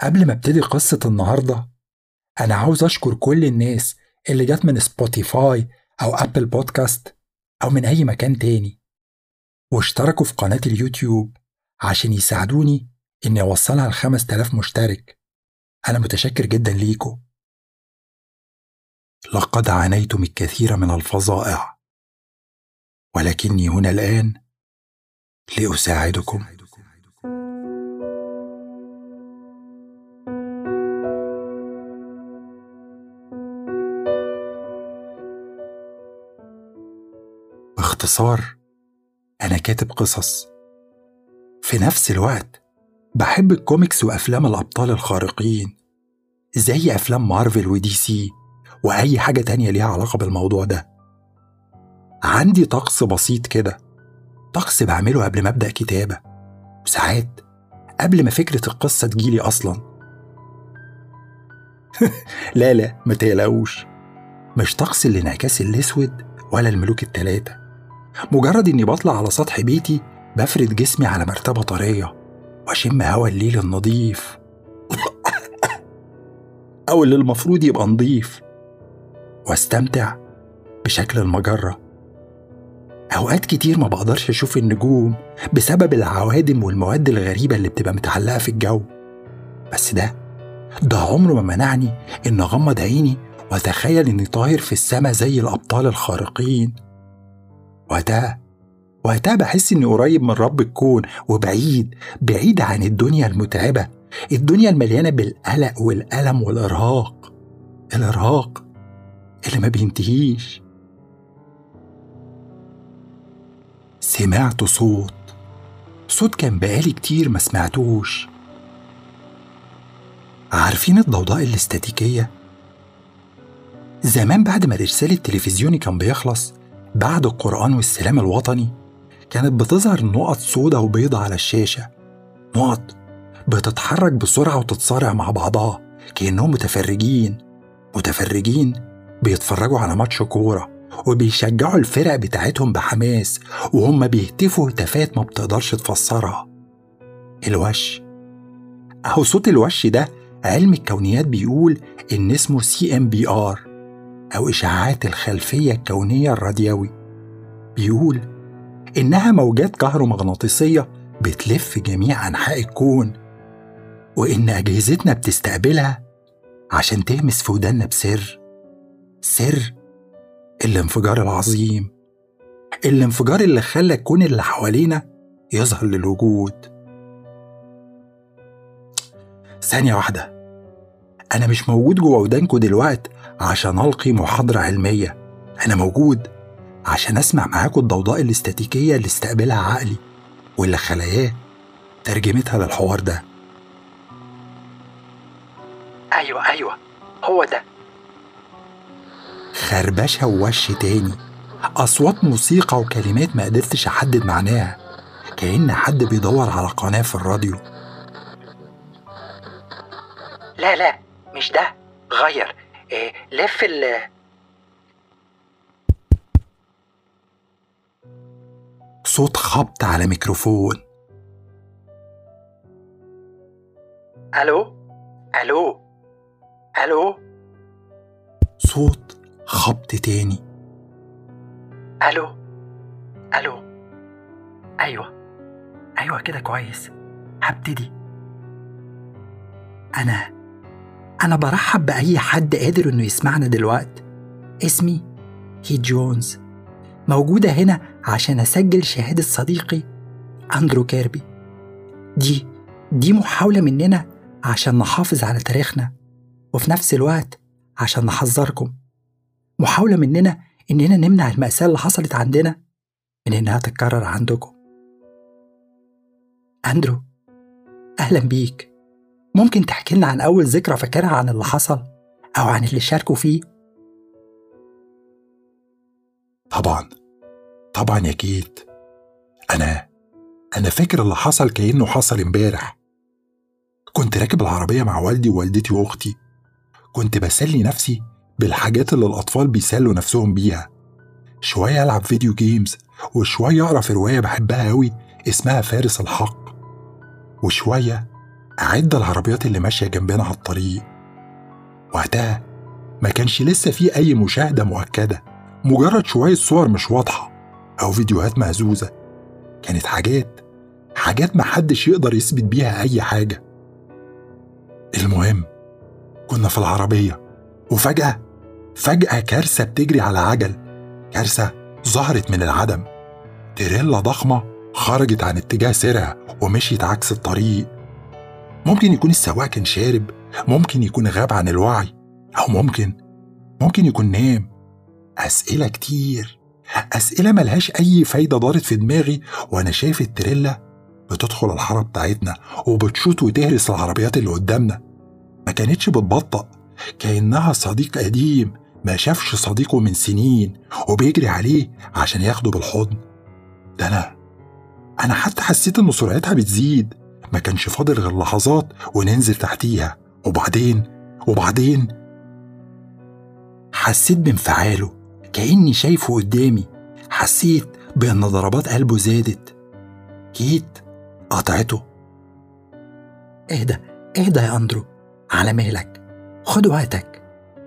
قبل ما ابتدي قصة النهاردة أنا عاوز أشكر كل الناس اللي جت من سبوتيفاي أو أبل بودكاست أو من أي مكان تاني واشتركوا في قناة اليوتيوب عشان يساعدوني إني أوصلها لخمس تلاف مشترك أنا متشكر جدا ليكم لقد عانيت من الكثير من الفظائع ولكني هنا الآن لأساعدكم باختصار أنا كاتب قصص في نفس الوقت بحب الكوميكس وأفلام الأبطال الخارقين زي أفلام مارفل ودي سي وأي حاجة تانية ليها علاقة بالموضوع ده عندي طقس بسيط كده طقس بعمله قبل ما أبدأ كتابة وساعات قبل ما فكرة القصة تجيلي أصلا لا لا ما تقلقوش مش طقس الانعكاس الأسود ولا الملوك التلاتة مجرد إني بطلع على سطح بيتي بفرد جسمي على مرتبة طرية وأشم هوا الليل النظيف أو اللي المفروض يبقى نظيف واستمتع بشكل المجرة أوقات كتير ما بقدرش أشوف النجوم بسبب العوادم والمواد الغريبة اللي بتبقى متعلقة في الجو بس ده ده عمره ما منعني إن أغمض عيني وأتخيل إني طاير في السما زي الأبطال الخارقين وقتها وقتها بحس إني قريب من رب الكون وبعيد بعيد عن الدنيا المتعبة الدنيا المليانة بالقلق والألم والإرهاق الإرهاق اللي ما بينتهيش سمعت صوت صوت كان بقالي كتير ما سمعتوش عارفين الضوضاء الاستاتيكية؟ زمان بعد ما الإرسال التلفزيوني كان بيخلص بعد القرآن والسلام الوطني كانت بتظهر نقط سودة وبيضة على الشاشة نقط بتتحرك بسرعة وتتصارع مع بعضها كأنهم متفرجين متفرجين بيتفرجوا على ماتش كورة وبيشجعوا الفرق بتاعتهم بحماس وهم بيهتفوا هتافات ما بتقدرش تفسرها الوش أهو صوت الوش ده علم الكونيات بيقول إن اسمه سي ام بي ار أو إشعاعات الخلفية الكونية الراديوي بيقول إنها موجات كهرومغناطيسية بتلف جميع أنحاء الكون وإن أجهزتنا بتستقبلها عشان تهمس في ودانا بسر سر الانفجار العظيم الانفجار اللي خلى الكون اللي حوالينا يظهر للوجود ثانية واحدة أنا مش موجود جوه ودانكو دلوقت عشان ألقي محاضرة علمية أنا موجود عشان أسمع معاكم الضوضاء الاستاتيكية اللي استقبلها عقلي واللي خلاياه ترجمتها للحوار ده أيوة أيوة هو ده خربشة ووش تاني أصوات موسيقى وكلمات ما قدرتش أحدد معناها كأن حد بيدور على قناة في الراديو لا لا مش ده غير إيه لف ال صوت خبط على ميكروفون ألو ألو ألو صوت خبط تاني ألو ألو أيوة أيوة كده كويس هبتدي أنا أنا برحب بأي حد قادر إنه يسمعنا دلوقت اسمي هي جونز موجودة هنا عشان أسجل شهادة صديقي أندرو كيربي دي دي محاولة مننا عشان نحافظ على تاريخنا وفي نفس الوقت عشان نحذركم محاولة مننا إننا نمنع المأساة اللي حصلت عندنا من إنها تتكرر عندكم أندرو أهلا بيك ممكن تحكي لنا عن أول ذكرى فاكرها عن اللي حصل أو عن اللي شاركوا فيه طبعا طبعا يا كيت أنا أنا فاكر اللي حصل كأنه حصل امبارح كنت راكب العربية مع والدي ووالدتي وأختي كنت بسلي نفسي بالحاجات اللي الأطفال بيسلوا نفسهم بيها شوية ألعب فيديو جيمز وشوية أقرأ في رواية بحبها أوي اسمها فارس الحق وشوية أعد العربيات اللي ماشية جنبنا على الطريق وقتها ما كانش لسه في أي مشاهدة مؤكدة مجرد شوية صور مش واضحة أو فيديوهات مهزوزة كانت حاجات حاجات محدش يقدر يثبت بيها أي حاجة المهم كنا في العربية وفجأة فجأة كارثة بتجري على عجل كارثة ظهرت من العدم تريلا ضخمة خرجت عن اتجاه سيرها ومشيت عكس الطريق ممكن يكون السواق كان شارب ممكن يكون غاب عن الوعي أو ممكن ممكن يكون نام أسئلة كتير أسئلة ملهاش أي فايدة دارت في دماغي وأنا شايف التريلا بتدخل الحارة بتاعتنا وبتشوط وتهرس العربيات اللي قدامنا ما كانتش بتبطأ كأنها صديق قديم ما شافش صديقه من سنين وبيجري عليه عشان ياخده بالحضن ده أنا أنا حتى حسيت إن سرعتها بتزيد ما كانش فاضل غير لحظات وننزل تحتيها وبعدين وبعدين حسيت بانفعاله كأني شايفه قدامي حسيت بأن ضربات قلبه زادت جيت قطعته اهدى اهدى يا أندرو على مهلك خد وقتك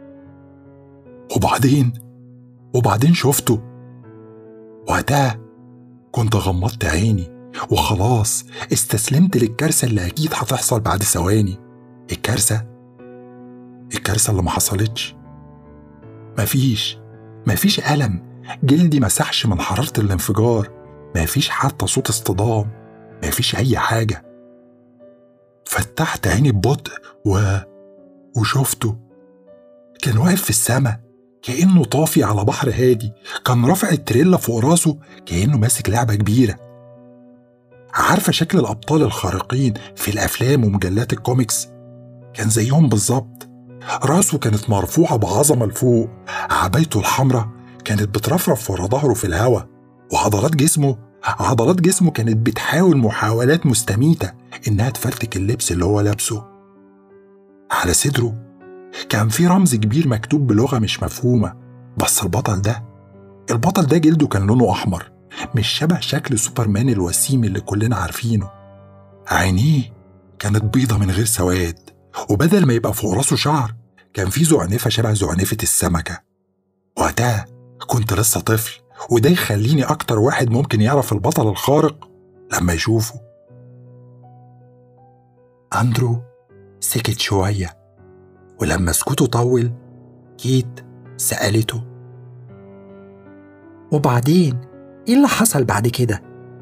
وبعدين وبعدين شفته وقتها كنت غمضت عيني وخلاص استسلمت للكارثة اللي أكيد هتحصل بعد ثواني الكارثة الكارثة اللي ما حصلتش مفيش مفيش ألم جلدي مسحش من حرارة الانفجار مفيش حتى صوت اصطدام مفيش أي حاجة فتحت عيني ببطء و... وشفته كان واقف في السما كأنه طافي على بحر هادي كان رافع التريلا فوق راسه كأنه ماسك لعبة كبيرة عارفة شكل الأبطال الخارقين في الأفلام ومجلات الكوميكس كان زيهم بالظبط راسه كانت مرفوعة بعظمة لفوق عبايته الحمراء كانت بترفرف ورا ظهره في الهوا وعضلات جسمه عضلات جسمه كانت بتحاول محاولات مستميتة إنها تفرتك اللبس اللي هو لابسه على صدره كان في رمز كبير مكتوب بلغة مش مفهومة بس البطل ده البطل ده جلده كان لونه أحمر مش شبه شكل سوبرمان الوسيم اللي كلنا عارفينه عينيه كانت بيضة من غير سواد وبدل ما يبقى فوق راسه شعر كان في زعنفة شبه زعنفة السمكة وقتها كنت لسه طفل وده يخليني أكتر واحد ممكن يعرف البطل الخارق لما يشوفه أندرو سكت شوية ولما سكوته طول كيت سألته وبعدين ايه اللي حصل بعد كده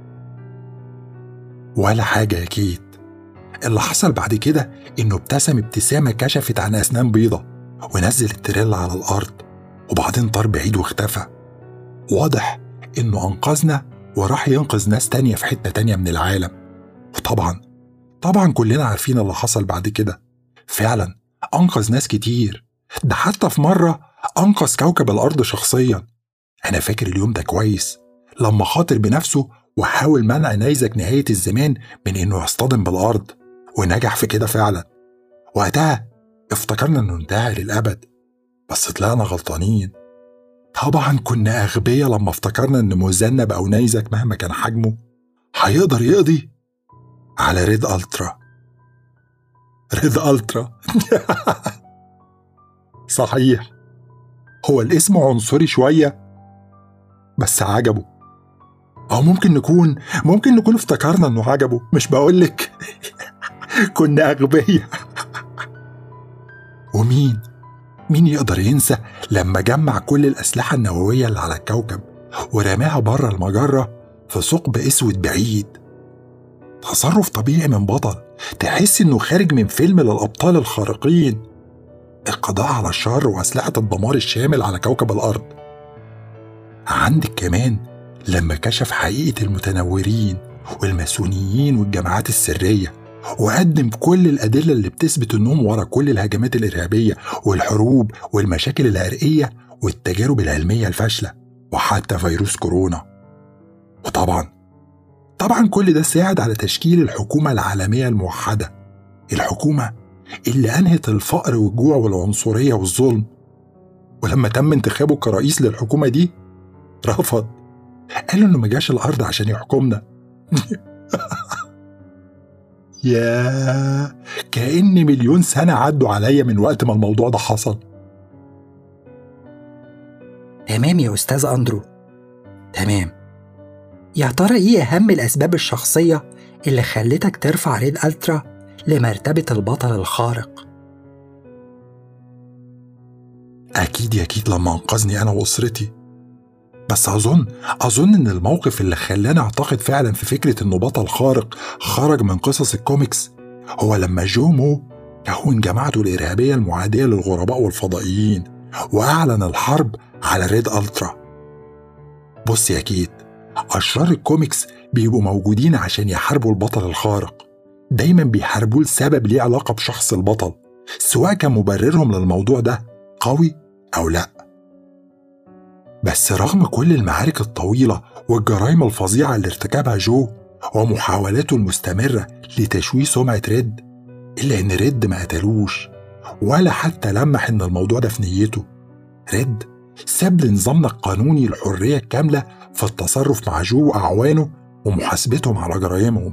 ولا حاجة يا كيت اللي حصل بعد كده إنه ابتسم ابتسامة كشفت عن أسنان بيضة ونزل التريلا على الأرض وبعدين طار بعيد واختفى واضح إنه أنقذنا وراح ينقذ ناس تانية في حتة تانية من العالم وطبعا طبعا كلنا عارفين اللي حصل بعد كده فعلا أنقذ ناس كتير ده حتى في مرة أنقذ كوكب الأرض شخصيا أنا فاكر اليوم ده كويس لما خاطر بنفسه وحاول منع نيزك نهاية الزمان من إنه يصطدم بالأرض ونجح في كده فعلا وقتها افتكرنا إنه انتهى للأبد بس طلعنا غلطانين طبعا كنا أغبياء لما افتكرنا إن مذنب أو نيزك مهما كان حجمه هيقدر يقضي على ريد ألترا ريد ألترا صحيح هو الاسم عنصري شوية بس عجبه أو ممكن نكون ممكن نكون افتكرنا إنه عجبه مش بقولك كنا أغبياء ومين مين يقدر ينسى لما جمع كل الأسلحة النووية اللي على الكوكب ورماها بره المجرة في ثقب أسود بعيد تصرف طبيعي من بطل تحس إنه خارج من فيلم للأبطال الخارقين القضاء على الشر وأسلحة الدمار الشامل على كوكب الأرض عندك كمان لما كشف حقيقة المتنورين والماسونيين والجماعات السرية وقدم كل الأدلة اللي بتثبت إنهم ورا كل الهجمات الإرهابية والحروب والمشاكل العرقية والتجارب العلمية الفاشلة وحتى فيروس كورونا وطبعا طبعا كل ده ساعد على تشكيل الحكومة العالمية الموحدة الحكومة اللي أنهت الفقر والجوع والعنصرية والظلم ولما تم انتخابه كرئيس للحكومة دي رفض قال انه ما جاش الارض عشان يحكمنا ياه كأن مليون سنة عدوا عليا من وقت ما الموضوع ده حصل تمام يا أستاذ أندرو تمام يا ترى إيه أهم الأسباب الشخصية اللي خلتك ترفع ريد ألترا لمرتبة البطل الخارق؟ أكيد يا أكيد لما أنقذني أنا وأسرتي بس أظن أظن إن الموقف اللي خلاني أعتقد فعلا في فكرة إنه بطل خارق خرج من قصص الكوميكس هو لما جو مو كون جماعته الإرهابية المعادية للغرباء والفضائيين وأعلن الحرب على ريد ألترا بص يا كيت أشرار الكوميكس بيبقوا موجودين عشان يحاربوا البطل الخارق دايما بيحاربوه لسبب ليه علاقة بشخص البطل سواء كان مبررهم للموضوع ده قوي أو لأ بس رغم كل المعارك الطويلة والجرائم الفظيعة اللي ارتكبها جو ومحاولاته المستمرة لتشويه سمعة ريد إلا إن ريد ما قتلوش ولا حتى لمح إن الموضوع ده في نيته ريد ساب لنظامنا القانوني الحرية الكاملة في التصرف مع جو وأعوانه ومحاسبتهم على جرائمهم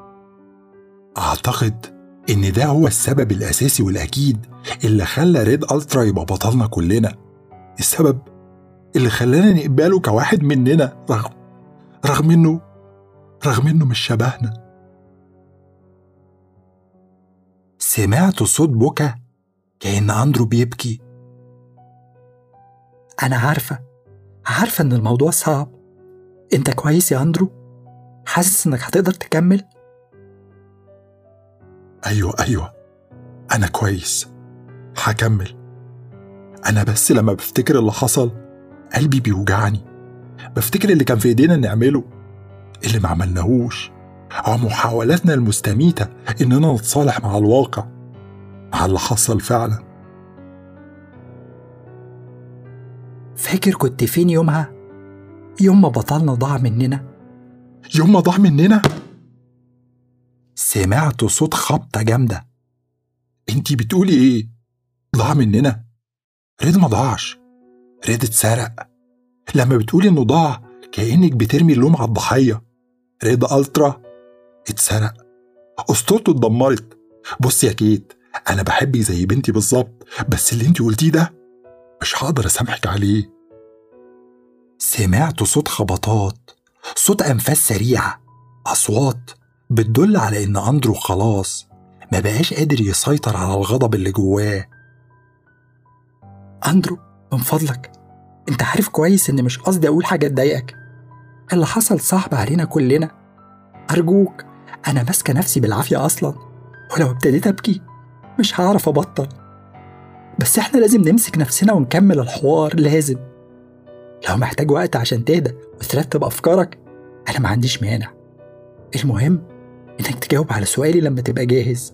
أعتقد إن ده هو السبب الأساسي والأكيد اللي خلى ريد ألترا يبقى بطلنا كلنا السبب اللي خلانا نقبله كواحد مننا رغم رغم إنه رغم إنه مش شبهنا سمعت صوت بكا كأن أندرو بيبكي أنا عارفة عارفة إن الموضوع صعب أنت كويس يا أندرو؟ حاسس إنك هتقدر تكمل؟ أيوة أيوة أنا كويس هكمل أنا بس لما بفتكر اللي حصل قلبي بيوجعني بفتكر اللي كان في إيدينا نعمله اللي ما عملناهوش أو محاولاتنا المستميتة إننا نتصالح مع الواقع مع اللي حصل فعلا فاكر كنت فين يومها؟ يوم ما بطلنا ضاع مننا يوم ما ضاع مننا سمعت صوت خبطة جامدة انتي بتقولي ايه؟ ضاع مننا؟ ريد ما ضاعش ريد اتسرق لما بتقولي انه ضاع كأنك بترمي اللوم على الضحية ريد ألترا اتسرق أسطورته اتدمرت بصي يا كيت أنا بحبك زي بنتي بالظبط بس اللي انتي قلتيه ده مش هقدر أسامحك عليه سمعت صوت خبطات صوت أنفاس سريعة أصوات بتدل على إن أندرو خلاص ما بقاش قادر يسيطر على الغضب اللي جواه أندرو من فضلك أنت عارف كويس إن مش قصدي أقول حاجة تضايقك اللي حصل صعب علينا كلنا أرجوك أنا ماسكة نفسي بالعافية أصلا ولو ابتديت أبكي مش هعرف أبطل بس إحنا لازم نمسك نفسنا ونكمل الحوار لازم لو محتاج وقت عشان تهدى وترتب أفكارك أنا ما عنديش مانع المهم إنك تجاوب على سؤالي لما تبقى جاهز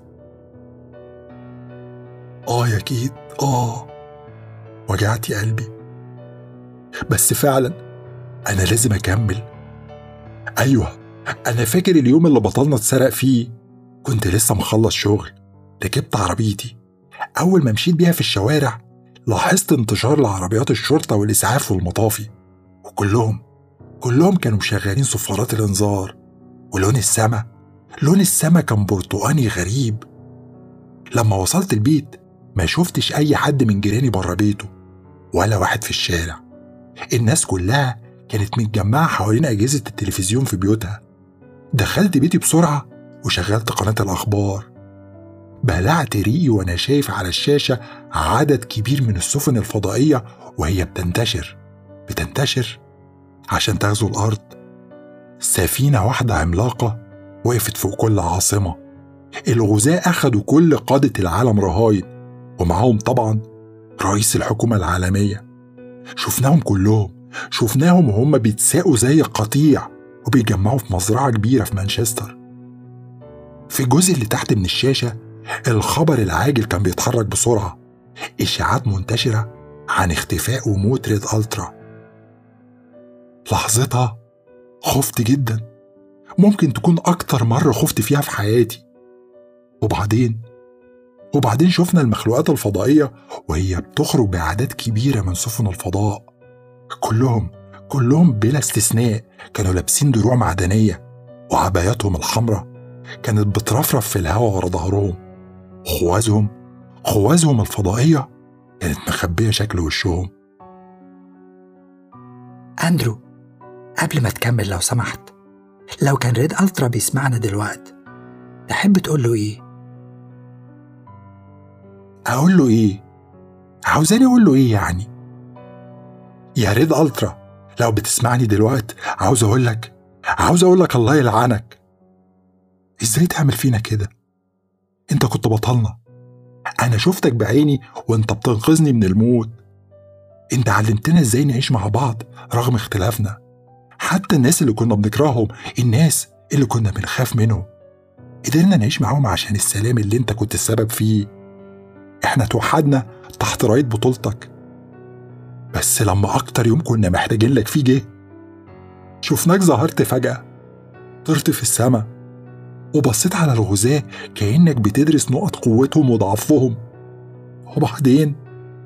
آه يا كيت آه وجعتي قلبي بس فعلا أنا لازم أكمل أيوه أنا فاكر اليوم اللي بطلنا اتسرق فيه كنت لسه مخلص شغل ركبت عربيتي أول ما مشيت بيها في الشوارع لاحظت انتشار لعربيات الشرطة والإسعاف والمطافي وكلهم كلهم كانوا مشغلين صفارات الإنذار ولون السما لون السما كان برتقاني غريب لما وصلت البيت ما شفتش أي حد من جيراني بره بيته ولا واحد في الشارع الناس كلها كانت متجمعة حوالين أجهزة التلفزيون في بيوتها دخلت بيتي بسرعة وشغلت قناة الأخبار بلعت ريقي وأنا شايف على الشاشة عدد كبير من السفن الفضائية وهي بتنتشر بتنتشر عشان تغزو الأرض سفينة واحدة عملاقة وقفت فوق كل عاصمة الغزاة أخدوا كل قادة العالم رهاين ومعاهم طبعا رئيس الحكومة العالمية شفناهم كلهم شفناهم وهم بيتساقوا زي القطيع وبيجمعوا في مزرعة كبيرة في مانشستر في الجزء اللي تحت من الشاشة الخبر العاجل كان بيتحرك بسرعة إشاعات منتشرة عن اختفاء وموت ريد ألترا لحظتها خفت جدا ممكن تكون أكتر مرة خفت فيها في حياتي وبعدين وبعدين شفنا المخلوقات الفضائية وهي بتخرج بأعداد كبيرة من سفن الفضاء كلهم كلهم بلا استثناء كانوا لابسين دروع معدنية وعباياتهم الحمراء كانت بترفرف في الهواء ورا ظهرهم خوازهم خوازهم الفضائية كانت مخبية شكل وشهم أندرو قبل ما تكمل لو سمحت لو كان ريد ألترا بيسمعنا دلوقت تحب تقول له إيه؟ أقول له إيه؟ عاوزاني أقول له إيه يعني؟ يا ريد ألترا لو بتسمعني دلوقت عاوز أقول لك عاوز أقول لك الله يلعنك إزاي تعمل فينا كده؟ أنت كنت بطلنا أنا شفتك بعيني وأنت بتنقذني من الموت أنت علمتنا إزاي نعيش مع بعض رغم اختلافنا حتى الناس اللي كنا بنكرههم الناس اللي كنا بنخاف منهم قدرنا نعيش معاهم عشان السلام اللي انت كنت السبب فيه احنا توحدنا تحت راية بطولتك بس لما اكتر يوم كنا محتاجين لك فيه جه شفناك ظهرت فجأة طرت في السما وبصيت على الغزاة كأنك بتدرس نقط قوتهم وضعفهم وبعدين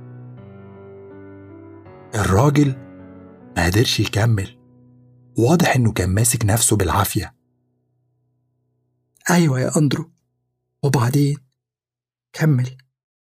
الراجل ما قدرش يكمل واضح انه كان ماسك نفسه بالعافية أيوة يا أندرو وبعدين كمل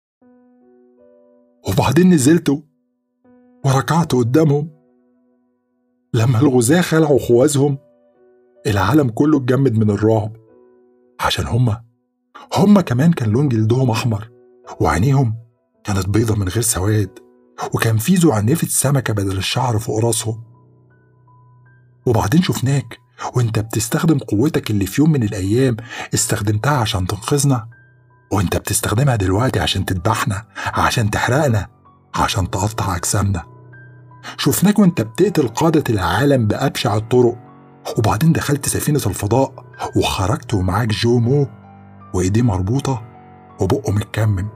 وبعدين نزلت وركعت قدامهم لما الغزاة خلعوا خوازهم العالم كله اتجمد من الرعب عشان هما هما كمان كان لون جلدهم أحمر وعينيهم كانت بيضة من غير سواد وكان في زعنفة سمكة بدل الشعر فوق راسهم وبعدين شفناك وانت بتستخدم قوتك اللي في يوم من الأيام استخدمتها عشان تنقذنا وانت بتستخدمها دلوقتي عشان تذبحنا عشان تحرقنا عشان تقطع أجسامنا شفناك وانت بتقتل قادة العالم بأبشع الطرق وبعدين دخلت سفينة الفضاء وخرجت ومعاك جو مو وإيديه مربوطة وبقه متكمم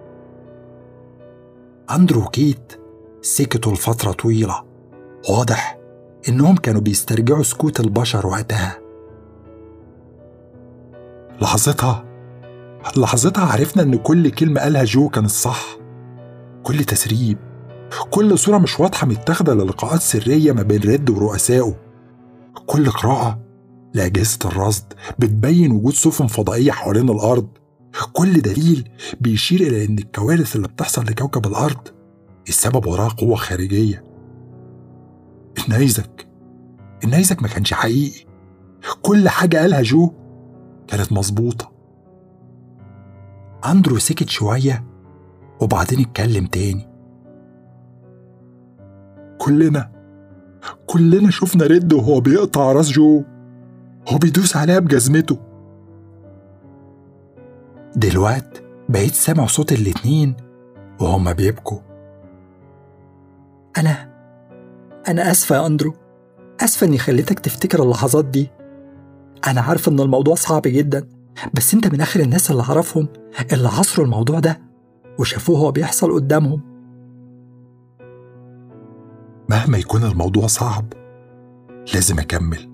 أندرو وكيت سكتوا لفترة طويلة واضح إنهم كانوا بيسترجعوا سكوت البشر وقتها لحظتها لحظتها عرفنا إن كل كلمة قالها جو كانت صح كل تسريب كل صورة مش واضحة متاخدة للقاءات سرية ما بين ريد ورؤسائه كل قراءة لأجهزة الرصد بتبين وجود سفن فضائية حوالين الأرض كل دليل بيشير إلى إن الكوارث اللي بتحصل لكوكب الأرض السبب وراها قوة خارجية النيزك النيزك ما كانش حقيقي كل حاجة قالها جو كانت مظبوطة أندرو سكت شوية وبعدين اتكلم تاني كلنا كلنا شفنا رد وهو بيقطع راس جو هو بيدوس عليها بجزمته دلوقت بقيت سامع صوت الاتنين وهما بيبكوا أنا أنا آسفة يا أندرو آسفة إني خليتك تفتكر اللحظات دي أنا عارفة إن الموضوع صعب جدا بس أنت من آخر الناس اللي أعرفهم اللي عصروا الموضوع ده وشافوه هو بيحصل قدامهم مهما يكون الموضوع صعب لازم أكمل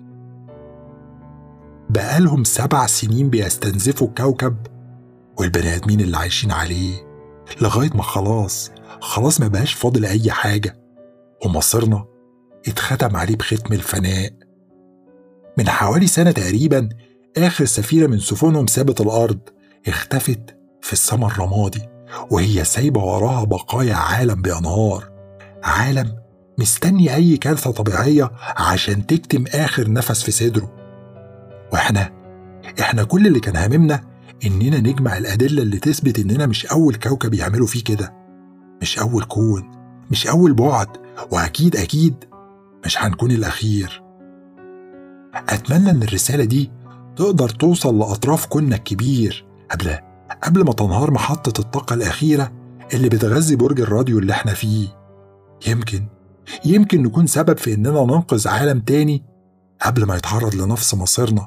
بقالهم سبع سنين بيستنزفوا الكوكب والبني آدمين اللي عايشين عليه لغاية ما خلاص خلاص ما بقاش فاضل أي حاجة ومصيرنا اتختم عليه بختم الفناء من حوالي سنة تقريبا آخر سفينة من سفنهم سابت الأرض اختفت في السما الرمادي وهي سايبة وراها بقايا عالم بأنهار عالم مستني أي كارثة طبيعية عشان تكتم آخر نفس في صدره وإحنا إحنا كل اللي كان هاممنا إننا نجمع الأدلة اللي تثبت إننا مش أول كوكب يعملوا فيه كده مش أول كون مش أول بعد وأكيد أكيد مش هنكون الأخير أتمنى إن الرسالة دي تقدر توصل لأطراف كوننا الكبير قبل قبل ما تنهار محطة الطاقة الأخيرة اللي بتغذي برج الراديو اللي احنا فيه يمكن يمكن نكون سبب في إننا ننقذ عالم تاني قبل ما يتعرض لنفس مصيرنا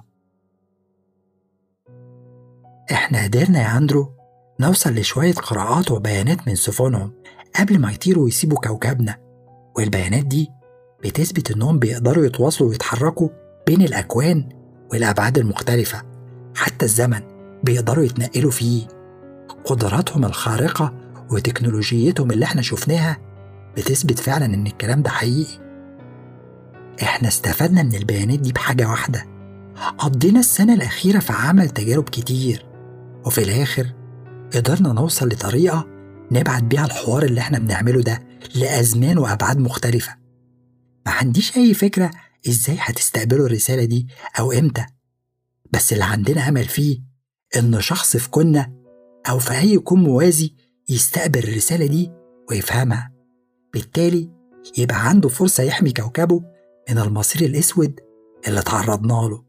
إحنا قدرنا يا أندرو نوصل لشوية قراءات وبيانات من سفنهم قبل ما يطيروا ويسيبوا كوكبنا والبيانات دي بتثبت إنهم بيقدروا يتواصلوا ويتحركوا بين الأكوان والأبعاد المختلفة حتى الزمن بيقدروا يتنقلوا فيه قدراتهم الخارقة وتكنولوجيتهم اللي احنا شفناها بتثبت فعلا إن الكلام ده حقيقي احنا استفدنا من البيانات دي بحاجة واحدة قضينا السنة الأخيرة في عمل تجارب كتير وفي الآخر قدرنا نوصل لطريقة نبعت بيها الحوار اللي احنا بنعمله ده لأزمان وأبعاد مختلفة ما عنديش أي فكرة إزاي هتستقبلوا الرسالة دي أو إمتى بس اللي عندنا أمل فيه إن شخص في كنا أو في أي كون موازي يستقبل الرسالة دي ويفهمها بالتالي يبقى عنده فرصة يحمي كوكبه من المصير الأسود اللي تعرضنا له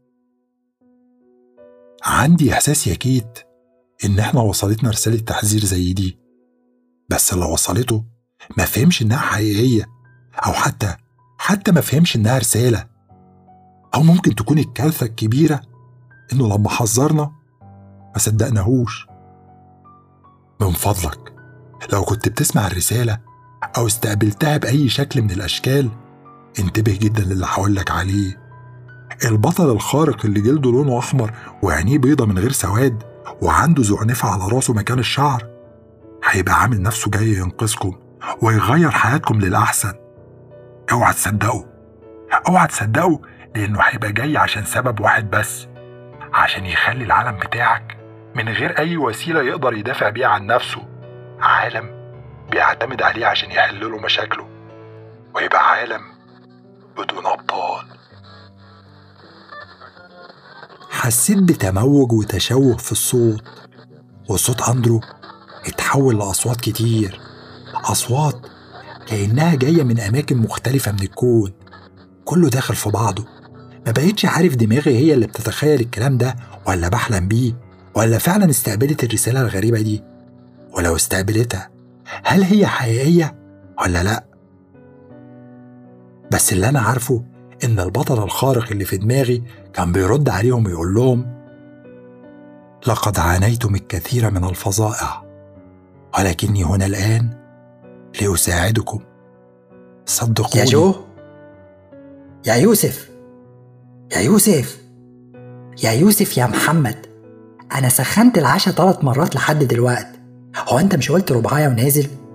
عندي إحساس يا كيت إن إحنا وصلتنا رسالة تحذير زي دي بس اللي وصلته ما فهمش إنها حقيقية أو حتى حتى ما فهمش إنها رسالة أو ممكن تكون الكارثة الكبيرة إنه لما حذرنا ما صدقناهوش من فضلك لو كنت بتسمع الرسالة أو استقبلتها بأي شكل من الأشكال انتبه جدا للي هقولك عليه البطل الخارق اللي جلده لونه أحمر وعينيه بيضة من غير سواد وعنده زعنفة على راسه مكان الشعر هيبقى عامل نفسه جاي ينقذكم ويغير حياتكم للأحسن اوعى تصدقوا اوعى تصدقوا لأنه هيبقى جاي عشان سبب واحد بس عشان يخلي العالم بتاعك من غير أي وسيلة يقدر يدافع بيها عن نفسه عالم بيعتمد عليه عشان يحل له مشاكله ويبقى عالم بدون أبطال حسيت بتموج وتشوه في الصوت وصوت أندرو اتحول لأصوات كتير أصوات كأنها جاية من أماكن مختلفة من الكون كله داخل في بعضه ما بقيتش عارف دماغي هي اللي بتتخيل الكلام ده ولا بحلم بيه ولا فعلا استقبلت الرسالة الغريبة دي ولو استقبلتها هل هي حقيقية ولا لأ بس اللي أنا عارفه إن البطل الخارق اللي في دماغي كان بيرد عليهم ويقول لهم لقد عانيتم الكثير من الفظائع ولكني هنا الآن لأساعدكم صدقوني يا جو يا يوسف يا يوسف يا يوسف يا محمد أنا سخنت العشاء ثلاث مرات لحد دلوقت هو أنت مش قلت ربعاية ونازل؟